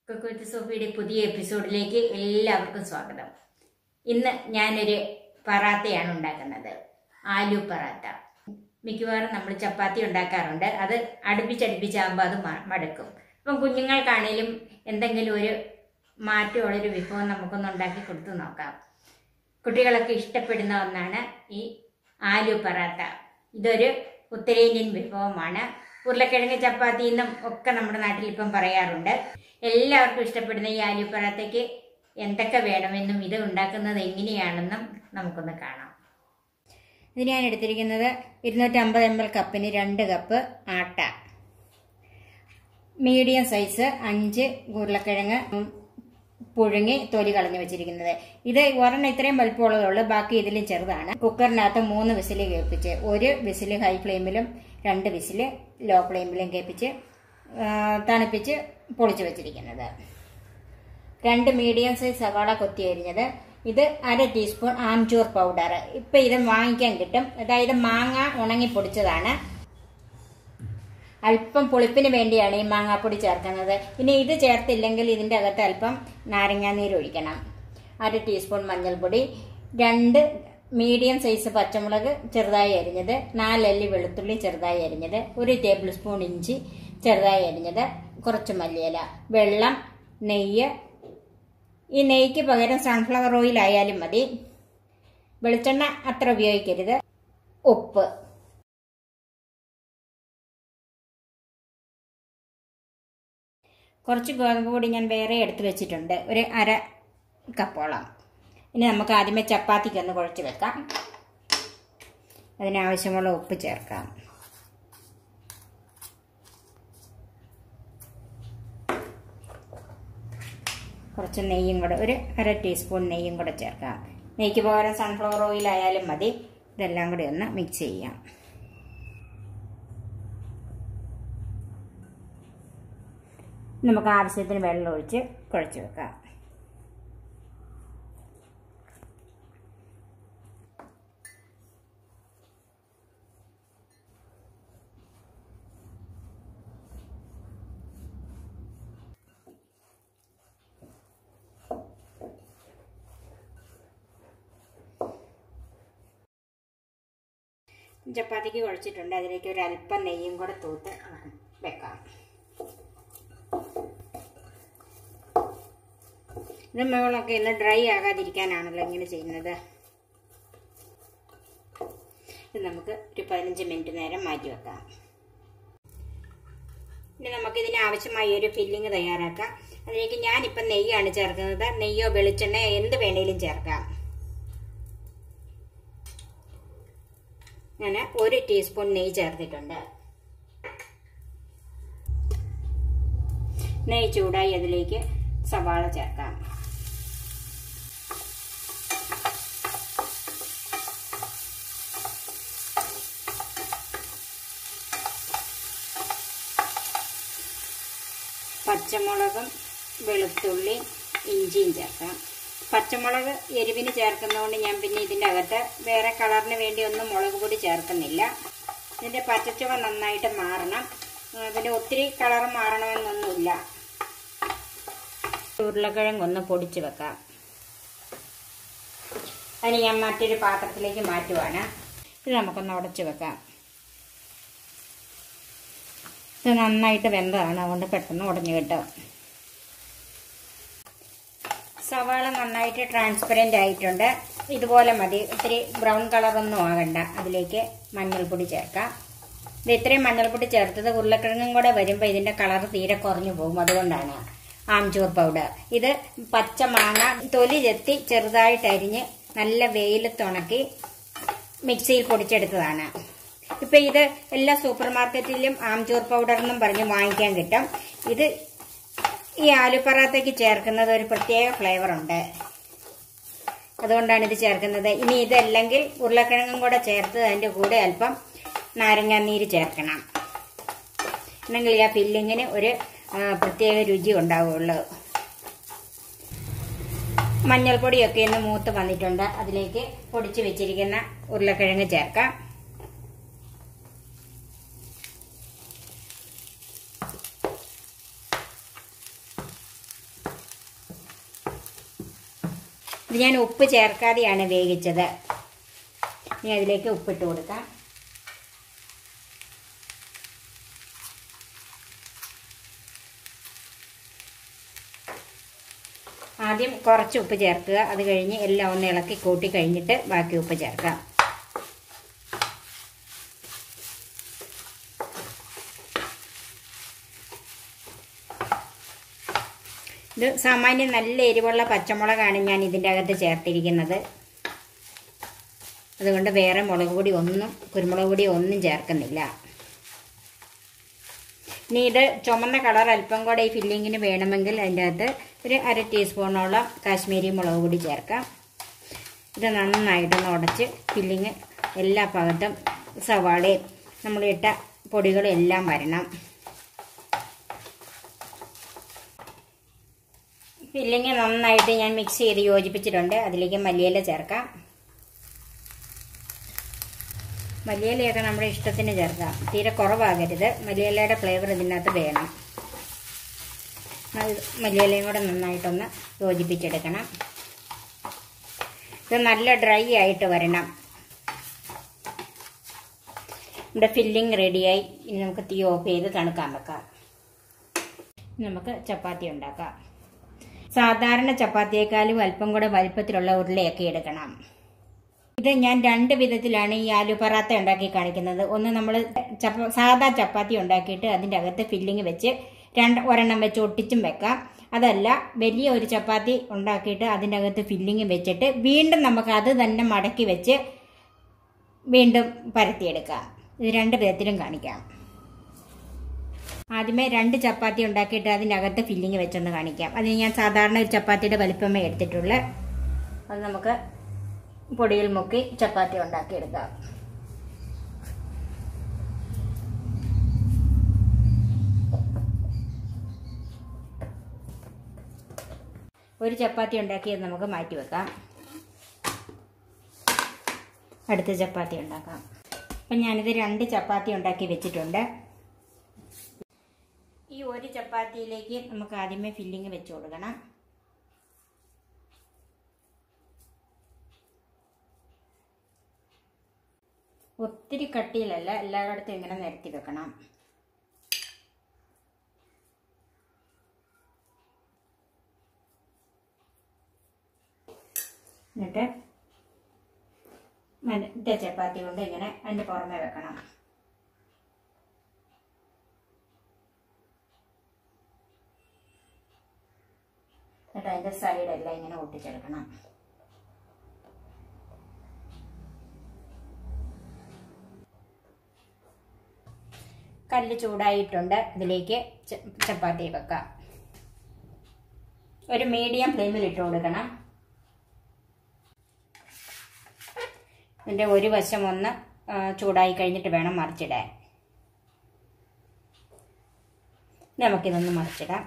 കുക്കുവിത്ത് സോഫിയുടെ പുതിയ എപ്പിസോഡിലേക്ക് എല്ലാവർക്കും സ്വാഗതം ഇന്ന് ഞാനൊരു പറാത്തയാണ് ഉണ്ടാക്കുന്നത് ആലു പറാത്ത മിക്കവാറും നമ്മൾ ചപ്പാത്തി ഉണ്ടാക്കാറുണ്ട് അത് അടുപ്പിച്ചടുപ്പിച്ചാകുമ്പോൾ അത് മ- മടുക്കും അപ്പം കുഞ്ഞുങ്ങൾക്കാണേലും എന്തെങ്കിലും ഒരു മാറ്റമുള്ളൊരു വിഭവം നമുക്കൊന്ന് ഉണ്ടാക്കി കൊടുത്തു നോക്കാം കുട്ടികളൊക്കെ ഇഷ്ടപ്പെടുന്ന ഒന്നാണ് ഈ ആലു പറാത്ത ഇതൊരു ഉത്തരേന്ത്യൻ വിഭവമാണ് ഉരുളക്കിഴങ്ങ് ചപ്പാത്തി എന്നും ഒക്കെ നമ്മുടെ നാട്ടിൽ ഇപ്പം പറയാറുണ്ട് എല്ലാവർക്കും ഇഷ്ടപ്പെടുന്ന ഈ ആലു പറാത്തയ്ക്ക് എന്തൊക്കെ വേണമെന്നും ഇത് ഉണ്ടാക്കുന്നത് എങ്ങനെയാണെന്നും നമുക്കൊന്ന് കാണാം ഇത് ഞാൻ എടുത്തിരിക്കുന്നത് ഇരുന്നൂറ്റമ്പത് എം എൽ കപ്പിന് രണ്ട് കപ്പ് ആട്ട മീഡിയം സൈസ് അഞ്ച് ഉരുളക്കിഴങ്ങ് ഉം, പുഴുങ്ങി തൊലി കളഞ്ഞു വെച്ചിരിക്കുന്നത് ഇത് ഒരെണ്ണം ഇത്രയും വലിപ്പമുള്ളതുള്ളൂ ബാക്കി ഇതിലും ചെറുതാണ് കുക്കറിനകത്ത് മൂന്ന് വിസിൽ കേൾപ്പിച്ച് ഒരു വിസിൽ ഹൈ ഫ്ലെയിമിലും രണ്ട് വിസിൽ ലോ ഫ്ലെയിമിലും കേൾപ്പിച്ച് ആ, തണുപ്പിച്ച് പൊളിച്ചു വെച്ചിരിക്കുന്നത് രണ്ട് മീഡിയം സൈസ് സവാള കൊത്തി അരിഞ്ഞത് ഇത് അര ടീസ്പൂൺ ആംചൂർ പൗഡർ ഇപ്പം ഇത് വാങ്ങിക്കാൻ കിട്ടും അതായത് മാങ്ങ ഉണങ്ങി പൊടിച്ചതാണ് അല്പം പുളിപ്പിന് വേണ്ടിയാണ് ഈ മാങ്ങാപ്പൊടി ചേർക്കുന്നത് ഇനി ഇത് ചേർത്തില്ലെങ്കിൽ ഇതിൻ്റെ അകത്ത് അല്പം നാരങ്ങാനീര് ഒഴിക്കണം അര ടീസ്പൂൺ മഞ്ഞൾപ്പൊടി രണ്ട് മീഡിയം സൈസ് പച്ചമുളക് ചെറുതായി അരിഞ്ഞത് നാലല്ലി വെളുത്തുള്ളി ചെറുതായി അരിഞ്ഞത് ഒരു ടേബിൾ സ്പൂൺ ഇഞ്ചി ചെറുതായി അരിഞ്ഞത് കുറച്ച് മല്ലിയില വെള്ളം നെയ്യ് ഈ നെയ്ക്ക് പകരം സൺഫ്ലവർ ഓയിൽ ആയാലും മതി വെളിച്ചെണ്ണ അത്ര ഉപയോഗിക്കരുത് ഉപ്പ് കുറച്ച് ഗോതമ്പ് പൊടി ഞാൻ വേറെ എടുത്ത് വെച്ചിട്ടുണ്ട് ഒരു അര കപ്പോളം ഇനി നമുക്ക് ആദ്യമേ ചപ്പാത്തിക്ക് ഒന്ന് കുഴച്ച് വെക്കാം അതിനാവശ്യമുള്ള ഉപ്പ് ചേർക്കാം കുറച്ച് നെയ്യും കൂടെ ഒരു അര ടീസ്പൂൺ നെയ്യും കൂടെ ചേർക്കാം നെയ്ക്ക് പകരം സൺഫ്ലവർ ഓയിൽ ആയാലും മതി ഇതെല്ലാം കൂടി ഒന്ന് മിക്സ് ചെയ്യാം നമുക്ക് ആവശ്യത്തിന് വെള്ളം ഒഴിച്ച് കുഴച്ച് വെക്കാം ചപ്പാത്തിക്ക് കുഴച്ചിട്ടുണ്ട് അതിലേക്ക് ഒരു അല്പം നെയ്യും കൂടെ തൂത്ത് വെക്കാം ഇത് മുകളൊക്കെ ഇന്ന് ഡ്രൈ ആകാതിരിക്കാനാണല്ലോ ഇങ്ങനെ ചെയ്യുന്നത് ഇത് നമുക്ക് ഒരു പതിനഞ്ച് മിനിറ്റ് നേരം മാറ്റി വെക്കാം ഇനി നമുക്ക് ഇതിന് ആവശ്യമായ ഒരു ഫില്ലിങ് തയ്യാറാക്കാം അതിലേക്ക് ഞാനിപ്പം നെയ്യാണ് ചേർക്കുന്നത് നെയ്യോ വെളിച്ചെണ്ണയോ എന്ത് വേണേലും ചേർക്കാം ഞാൻ ഒരു ടീസ്പൂൺ നെയ്യ് ചേർത്തിട്ടുണ്ട് നെയ്യ് ചൂടായി അതിലേക്ക് സവാള ചേർക്കാം പച്ചമുളകും വെളുത്തുള്ളി ഇഞ്ചിയും ചേർക്കാം പച്ചമുളക് എരിവിന് ചേർക്കുന്നതുകൊണ്ട് ഞാൻ പിന്നെ ഇതിൻ്റെ അകത്ത് വേറെ കളറിന് വേണ്ടി ഒന്നും മുളക് പൊടി ചേർക്കുന്നില്ല ഇതിൻ്റെ പച്ചച്ചുവ നന്നായിട്ട് മാറണം ആ, പിന്നെ ഒത്തിരി കളർ മാറണമെന്നൊന്നുമില്ല ഉരുളക്കിഴങ്ങ് ഒന്ന് പൊടിച്ച് വെക്കാം അതിന് ഞാൻ മറ്റൊരു പാത്രത്തിലേക്ക് മാറ്റുവാണ് ഇത് നമുക്കൊന്ന് ഉടച്ച് വെക്കാം ഇത് നന്നായിട്ട് വെന്തതാണ് അതുകൊണ്ട് പെട്ടെന്ന് ഉടഞ്ഞു കിട്ടും സവാള നന്നായിട്ട് ട്രാൻസ്പെറൻ്റ് ആയിട്ടുണ്ട് ഇതുപോലെ മതി ഇത്തിരി ബ്രൗൺ കളറൊന്നും ആകണ്ട അതിലേക്ക് മഞ്ഞൾപ്പൊടി ചേർക്കാം ഇത് ഇത്രയും മഞ്ഞൾപ്പൊടി ചേർത്തത് ഉരുളക്കിഴങ്ങും കൂടെ വരുമ്പോൾ ഇതിൻ്റെ കളർ തീരെ കുറഞ്ഞു പോകും അതുകൊണ്ടാണ് ആംചൂർ പൗഡർ ഇത് പച്ച മാങ്ങ തൊലി ചെത്തി ചെറുതായിട്ട് അരിഞ്ഞ് നല്ല വെയിലത്തുണക്കി മിക്സിയിൽ പൊടിച്ചെടുത്തതാണ് ഇപ്പൊ ഇത് എല്ലാ സൂപ്പർ മാർക്കറ്റിലും ആംചൂർ പൗഡർ എന്നും പറഞ്ഞ് വാങ്ങിക്കാൻ കിട്ടും ഇത് ഈ ആലു പറാത്തയ്ക്ക് ചേർക്കുന്നത് ഒരു പ്രത്യേക ഫ്ലേവർ ഉണ്ട് അതുകൊണ്ടാണ് ഇത് ചേർക്കുന്നത് ഇനി ഇതല്ലെങ്കിൽ ഉരുളക്കിഴങ്ങും കൂടെ ചേർത്ത് അതിൻ്റെ കൂടെ അല്പം നാരങ്ങാനീര് ചേർക്കണം എന്നെങ്കിൽ ആ ഫില്ലിങ്ങിന് ഒരു ആ, പ്രത്യേക രുചി ഉണ്ടാവുള്ളൂ മഞ്ഞൾപ്പൊടിയൊക്കെ ഒന്ന് മൂത്ത് വന്നിട്ടുണ്ട് അതിലേക്ക് പൊടിച്ച് വെച്ചിരിക്കുന്ന ഉരുളക്കിഴങ്ങ് ചേർക്കാം ഇത് ഞാൻ ഉപ്പ് ചേർക്കാതെയാണ് വേവിച്ചത് ഇനി അതിലേക്ക് ഉപ്പിട്ട് കൊടുക്കാം ആദ്യം കുറച്ച് ഉപ്പ് ചേർക്കുക അത് കഴിഞ്ഞ് എല്ലാം ഒന്ന് ഇളക്കി കൂട്ടി കഴിഞ്ഞിട്ട് ബാക്കി ഉപ്പ് ചേർക്കാം ഇത് സാമാന്യം നല്ല എരിവുള്ള പച്ചമുളകാണ് ഞാൻ ഇതിൻ്റെ അകത്ത് ചേർത്തിരിക്കുന്നത് അതുകൊണ്ട് വേറെ മുളക് പൊടി ഒന്നും കുരുമുളക് പൊടി ഒന്നും ചേർക്കുന്നില്ല ഇനി ഇത് ചുമന്ന കളർ അല്പം കൂടെ ഈ ഫില്ലിങ്ങിന് വേണമെങ്കിൽ അതിൻ്റെ അകത്ത് ഒരു അര ടീസ്പൂണോളം കാശ്മീരി മുളക് പൊടി ചേർക്കാം ഇത് നന്നായിട്ടൊന്ന് ഉടച്ച് ഫില്ലിങ് എല്ലാ ഭാഗത്തും സവാളയും നമ്മളിട്ട പൊടികളും എല്ലാം വരണം ഫില്ലിങ് നന്നായിട്ട് ഞാൻ മിക്സ് ചെയ്ത് യോജിപ്പിച്ചിട്ടുണ്ട് അതിലേക്ക് മല്ലിയില ചേർക്കാം മല്ലിയിലയൊക്കെ നമ്മുടെ ഇഷ്ടത്തിന് ചേർക്കാം തീരെ കുറവാകരുത് മല്ലിയിലയുടെ ഫ്ലേവർ ഇതിനകത്ത് വേണം അത് മല്ലിയിലയും കൂടെ നന്നായിട്ടൊന്ന് യോജിപ്പിച്ചെടുക്കണം ഇത് നല്ല ഡ്രൈ ആയിട്ട് വരണം ഇവിടെ ഫില്ലിങ് റെഡിയായി ഇനി നമുക്ക് തീ ഓഫ് ചെയ്ത് തണുക്കാൻ വെക്കാം നമുക്ക് ചപ്പാത്തി ഉണ്ടാക്കാം സാധാരണ ചപ്പാത്തിയേക്കാളും അല്പം കൂടെ വലിപ്പത്തിലുള്ള ഉരുളയൊക്കെ എടുക്കണം ഇത് ഞാൻ രണ്ട് വിധത്തിലാണ് ഈ ആലു പറാത്ത ഉണ്ടാക്കി കാണിക്കുന്നത് ഒന്ന് നമ്മൾ ചപ്പ സാധാ ചപ്പാത്തി ഉണ്ടാക്കിയിട്ട് അതിൻ്റെ അകത്ത് ഫില്ലിങ് വെച്ച് രണ്ട് ഒരെണ്ണം വെച്ച് ഒട്ടിച്ചും വെക്കാം അതല്ല വലിയ ഒരു ചപ്പാത്തി ഉണ്ടാക്കിയിട്ട് അതിൻ്റെ അകത്ത് ഫില്ലിങ് വെച്ചിട്ട് വീണ്ടും നമുക്ക് അത് തന്നെ മടക്കി വെച്ച് വീണ്ടും പരത്തിയെടുക്കാം ഇത് രണ്ട് വിധത്തിലും കാണിക്കാം ആദ്യമേ രണ്ട് ചപ്പാത്തി ഉണ്ടാക്കിയിട്ട് അതിനകത്ത് ഫില്ലിങ് വെച്ചൊന്ന് കാണിക്കാം അതിന് ഞാൻ സാധാരണ ഒരു ചപ്പാത്തിയുടെ വലിപ്പമേ എടുത്തിട്ടുള്ളൂ അത് നമുക്ക് പൊടിയിൽ മുക്കി ചപ്പാത്തി ഉണ്ടാക്കിയെടുക്കാം ഒരു ചപ്പാത്തി ഉണ്ടാക്കിയത് നമുക്ക് മാറ്റി വെക്കാം അടുത്ത ചപ്പാത്തി ഉണ്ടാക്കാം അപ്പം ഞാനിത് രണ്ട് ചപ്പാത്തി ഉണ്ടാക്കി വെച്ചിട്ടുണ്ട് ഈ ഒരു ചപ്പാത്തിയിലേക്ക് നമുക്ക് ആദ്യമേ ഫില്ലിങ് വെച്ച് കൊടുക്കണം ഒത്തിരി കട്ടിയിലല്ല എല്ലായിടത്തും ഇങ്ങനെ നിരത്തി വെക്കണം എന്നിട്ട് മറ്റേ ചപ്പാത്തി കൊണ്ട് ഇങ്ങനെ അതിൻ്റെ പുറമെ വെക്കണം എന്നിട്ട് അതിൻ്റെ സൈഡെല്ലാം ഇങ്ങനെ ഒട്ടിച്ചെടുക്കണം കല്ല് ചൂടായിട്ടുണ്ട് ഇതിലേക്ക് ചപ്പാത്തി വെക്കാം ഒരു മീഡിയം ഫ്ലെയിമിൽ ഇട്ട് കൊടുക്കണം ഇതിൻ്റെ ഒരു വശം ഒന്ന് ചൂടായി കഴിഞ്ഞിട്ട് വേണം മറിച്ചിടാൻ നമുക്കിതൊന്ന് മറിച്ചിടാം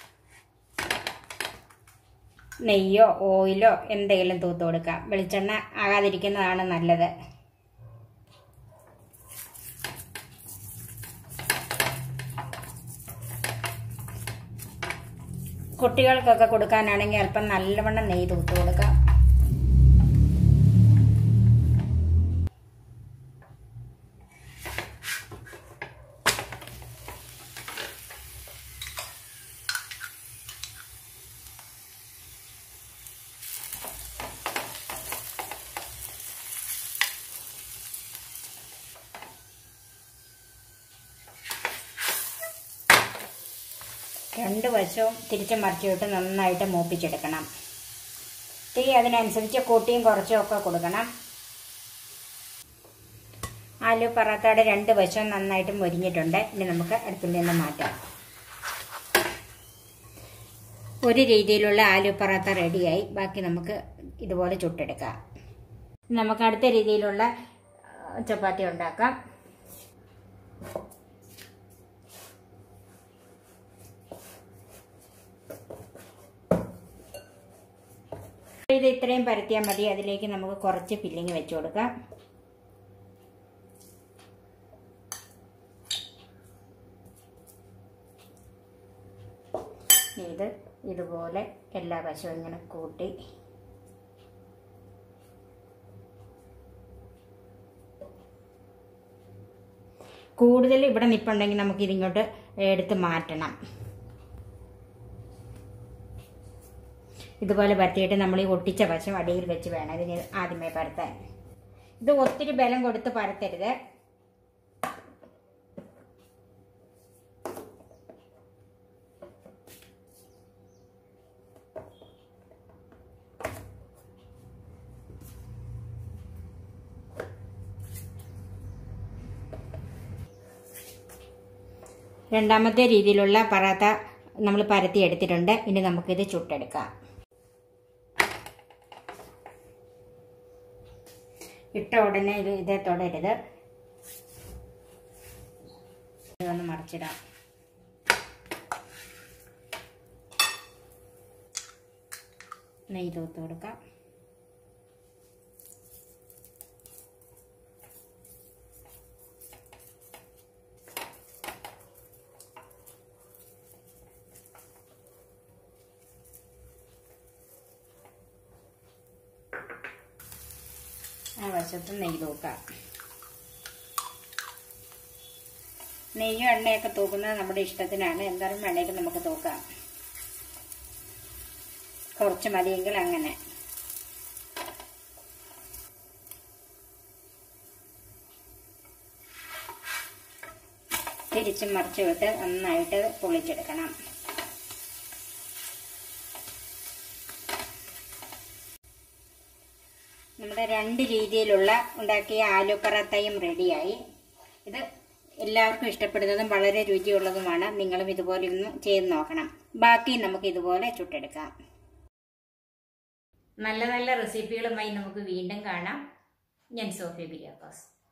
നെയ്യോ ഓയിലോ എന്തെങ്കിലും തൂത്ത് കൊടുക്കാം വെളിച്ചെണ്ണ ആകാതിരിക്കുന്നതാണ് നല്ലത് കുട്ടികൾക്കൊക്കെ കൊടുക്കാനാണെങ്കിൽ അല്പം നല്ലവണ്ണം നെയ്യ് തൂത്ത് കൊടുക്കാം രണ്ട് വശവും തിരിച്ച് മറിച്ചിട്ട് നന്നായിട്ട് മൂപ്പിച്ചെടുക്കണം തീ അതിനനുസരിച്ച് കൂട്ടിയും കുറച്ചും ഒക്കെ കൊടുക്കണം ആലു പറാത്തയുടെ രണ്ട് വശവും നന്നായിട്ട് മൊരിഞ്ഞിട്ടുണ്ട് ഇനി നമുക്ക് അടുപ്പിൽ നിന്ന് മാറ്റാം ഒരു രീതിയിലുള്ള ആലു പറാത്ത റെഡിയായി ബാക്കി നമുക്ക് ഇതുപോലെ ചുട്ടെടുക്കാം നമുക്ക് അടുത്ത രീതിയിലുള്ള ചപ്പാത്തി ഉണ്ടാക്കാം ഇത് ഇത്രയും പരത്തിയാൽ മതി അതിലേക്ക് നമുക്ക് കുറച്ച് ഫില്ലിങ് വെച്ച് കൊടുക്കാം ഇത് ഇതുപോലെ എല്ലാ വശവും ഇങ്ങനെ കൂട്ടി കൂടുതൽ ഇവിടെ നിപ്പുണ്ടെങ്കിൽ നമുക്ക് ഇതിങ്ങോട്ട് എടുത്ത് മാറ്റണം ഇതുപോലെ പരത്തിയിട്ട് നമ്മൾ ഈ ഒട്ടിച്ച വശം അടിയിൽ വെച്ച് വേണം ഇതിന് ആദ്യമേ പരത്താൻ ഇത് ഒത്തിരി ബലം കൊടുത്ത് പരത്തരുത് രണ്ടാമത്തെ രീതിയിലുള്ള പറാത്ത നമ്മൾ പരത്തി എടുത്തിട്ടുണ്ട് ഇനി നമുക്കിത് ചുട്ടെടുക്കാം ഇട്ട ഉടനെ ഇത് ഇതേ തൊടരുത് ഇതൊന്ന് മറിച്ചിടാം നെയ്യ് തൂത്ത് കൊടുക്കാം ആ വശത്ത് നെയ്യ് തൂക്കാം നെയ്യും എണ്ണയൊക്കെ തൂക്കുന്നത് നമ്മുടെ ഇഷ്ടത്തിനാണ് എന്തായാലും വേണേലും നമുക്ക് തൂക്കാം കുറച്ച് മതിയെങ്കിൽ അങ്ങനെ തിരിച്ചും മറിച്ച് വിട്ട് നന്നായിട്ട് പൊളിച്ചെടുക്കണം നമ്മുടെ രണ്ട് രീതിയിലുള്ള ഉണ്ടാക്കിയ ആലു പറാത്തയും റെഡിയായി ഇത് എല്ലാവർക്കും ഇഷ്ടപ്പെടുന്നതും വളരെ രുചിയുള്ളതുമാണ് നിങ്ങളും ഇതുപോലെ ഒന്ന് ചെയ്ത് നോക്കണം ബാക്കി നമുക്ക് ഇതുപോലെ ചുട്ടെടുക്കാം നല്ല നല്ല റെസിപ്പികളുമായി നമുക്ക് വീണ്ടും കാണാം ഞാൻ സോഫി ബിരിയാക്കോസ്